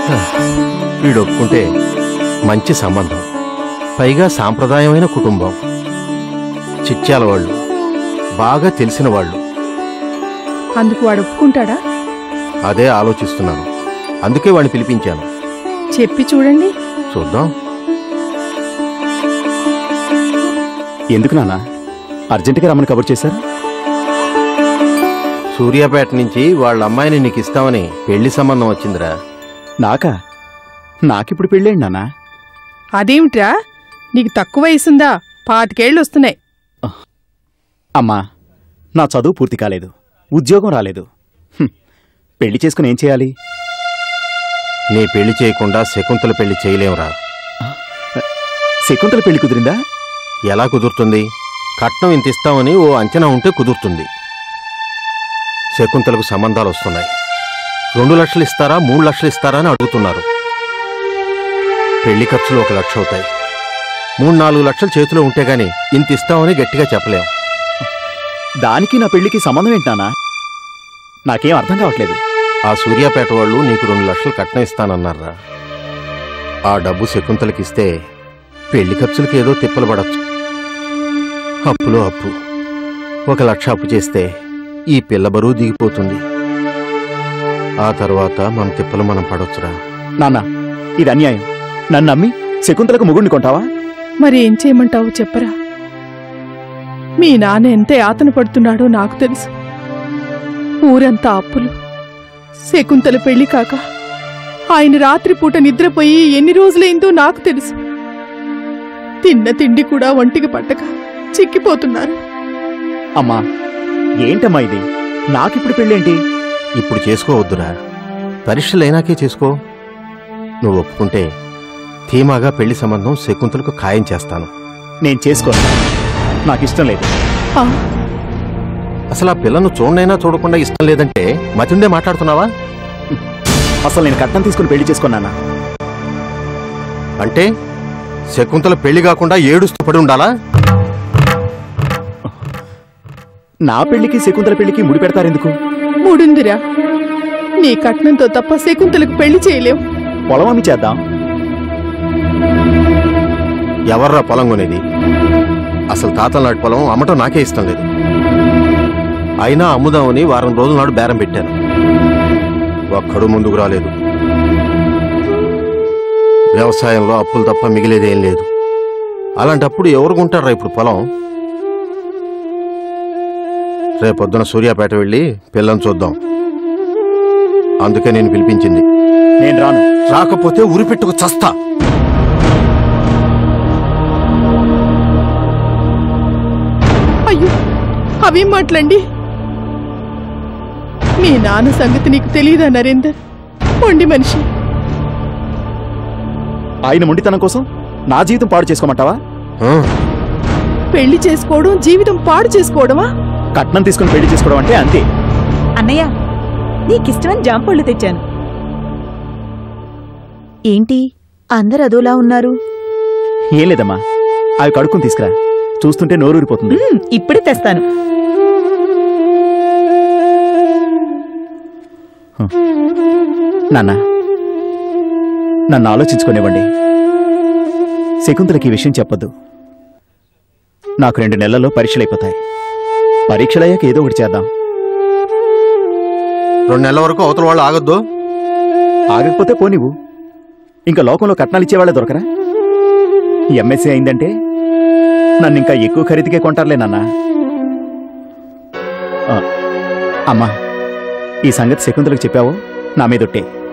వీడు ఒప్పుకుంటే మంచి సంబంధం పైగా సాంప్రదాయమైన కుటుంబం చిట్యాల వాళ్ళు బాగా తెలిసిన వాళ్ళు అందుకు వాడు ఒప్పుకుంటాడా అదే ఆలోచిస్తున్నాను అందుకే వాడిని పిలిపించాను చెప్పి చూడండి చూద్దాం ఎందుకు నాన్న అర్జెంటుగా రమ్మని కబుర్ చేశారు సూర్యాపేట నుంచి వాళ్ళ అమ్మాయిని నీకు ఇస్తామని పెళ్లి సంబంధం వచ్చిందిరా నాకా నాకిప్పుడు పెళ్ళేండి నాన్న అదేమిట్రా నీకు తక్కువ వయసుందా పాతికేళ్ళు వస్తున్నాయి అమ్మా నా చదువు పూర్తి కాలేదు ఉద్యోగం రాలేదు హ్మ్. పెళ్లి చేసుకుని ఏం చేయాలి నీ పెళ్లి చేయకుండా శకుంతల పెళ్లి చేయలేవురా శకుంతల పెళ్లి కుదిరిందా ఎలా కుదురుతుంది కట్నం ఇంత ఇస్తామని ఓ అంచనా ఉంటే కుదురుతుంది శకుంతలకు సంబంధాలు వస్తున్నాయి రెండు లక్షలు ఇస్తారా మూడు లక్షలు ఇస్తారా అని అడుగుతున్నారు పెళ్లి ఖర్చులు ఒక లక్ష అవుతాయి మూడు నాలుగు లక్షలు చేతిలో ఉంటే గాని ఇంత ఇస్తామని గట్టిగా చెప్పలేం దానికి నా పెళ్లికి సంబంధం ఏంటి నాన్న నాకేం అర్థం కావట్లేదు ఆ సూర్యాపేట వాళ్ళు నీకు రెండు లక్షలు కట్నం ఇస్తానన్నారా ఆ డబ్బు శకుంతలకి ఇస్తే పెళ్లి ఖర్చులకి ఏదో తిప్పలు పడచ్చు అప్పులో అప్పు ఒక లక్ష అప్పు చేస్తే ఈ పిల్ల బరువు దిగిపోతుంది ఆ తర్వాత మన తిప్పలు మనం పడొచ్చురా నాన్న ఇది అన్యాయం నన్ను నమ్మి శకుంతలకు ముగుడిని కొంటావా మరి ఏం చేయమంటావు చెప్పరా మీ నాన్న ఎంత యాతన పడుతున్నాడో నాకు తెలుసు ఊరంతా అప్పులు శకుంతల పెళ్లి కాక ఆయన రాత్రిపూట నిద్రపోయి ఎన్ని రోజులైందో నాకు తెలుసు తిన్న తిండి కూడా ఒంటికి పట్టక చిక్కిపోతున్నారు అమ్మా ఏంటమ్మా ఇది నాకిప్పుడు పెళ్ళేంటి ఇప్పుడు చేసుకోవద్దురా పరీక్షలైనాకే చేసుకో నువ్వు ఒప్పుకుంటే ధీమాగా పెళ్లి సంబంధం శకుంతలకు ఖాయం చేస్తాను నేను చేసుకోను నాకు ఇష్టం లేదు ఆ, అసలు ఆ పిల్లను చూడనైనా చూడకుండా ఇష్టం లేదంటే మతుండే మాట్లాడుతున్నావా అసలు నేను కట్నం తీసుకుని పెళ్లి చేసుకున్నానా అంటే శకుంతల పెళ్లి కాకుండా ఏడుస్తూ పడి ఉండాలా నా పెళ్లికి శకుంతల పెళ్లికి ముడి పెడతారెందుకు మూడుందిరా నీ కట్నంతో తప్ప శకుంతలకు పెళ్లి చేయలేవు పొలం అమ్మి చేద్దాం ఎవర్రా పొలం కొనేది అసలు తాతల నాటి పొలం అమ్మటం నాకే ఇష్టం లేదు అయినా అమ్ముదామని వారం రోజుల నాడు బేరం పెట్టాను ఒక్కడు ముందుకు రాలేదు వ్యవసాయంలో అప్పులు తప్ప మిగిలేదేం లేదు అలాంటప్పుడు ఎవరు కొంటారా ఇప్పుడు పొలం రేపొద్దున సూర్యాపేట వెళ్ళి పిల్లని చూద్దాం అందుకే నేను పిలిపించింది నేను రాను రాకపోతే ఉరిపెట్టుకు చస్తా అయ్యో అవేం మాటలండి మీ నాన్న సంగతి నీకు తెలియదా నరేందర్ మొండి మనిషి ఆయన మొండితనం కోసం నా జీవితం పాడు చేసుకోమంటావా ఆ, పెళ్లి చేసుకోవడం జీవితం పాడు చేసుకోవడమా కట్నం తీసుకుని పెళ్లి చేసుకోవడం అంటే అంతే అన్నయ్య నీకిష్టమైన జాంపళ్ళు తెచ్చాను ఏంటి అందరు అదోలా ఉన్నారు ఏం లేదమ్మా అవి కడుక్కుని తీసుకురా చూస్తుంటే నోరూరిపోతుంది మ్మ్, ఇప్పుడే తెస్తాను నాన్న నన్ను ఆలోచించుకునేవ్వండి శకుంతలకి ఈ విషయం చెప్పొద్దు నాకు రెండు నెలల్లో పరీక్షలైపోతాయి పరీక్షలయ్యాక ఏదో ఒకటి చేద్దాం రెండు నెలల వరకు అవతల వాళ్ళు ఆగొద్దు ఆగకపోతే పోనివ్వు ఇంకా లోకంలో కట్నాలు ఇచ్చేవాళ్ళే దొరకరా ఎంఎస్సీ అయిందంటే నన్ను ఇంకా ఎక్కువ ఖరీదుకే కొంటారులే నాన్న ఆ, అమ్మా ఈ సంగతి శకుంతలకు చెప్పావో నా మీదొట్టే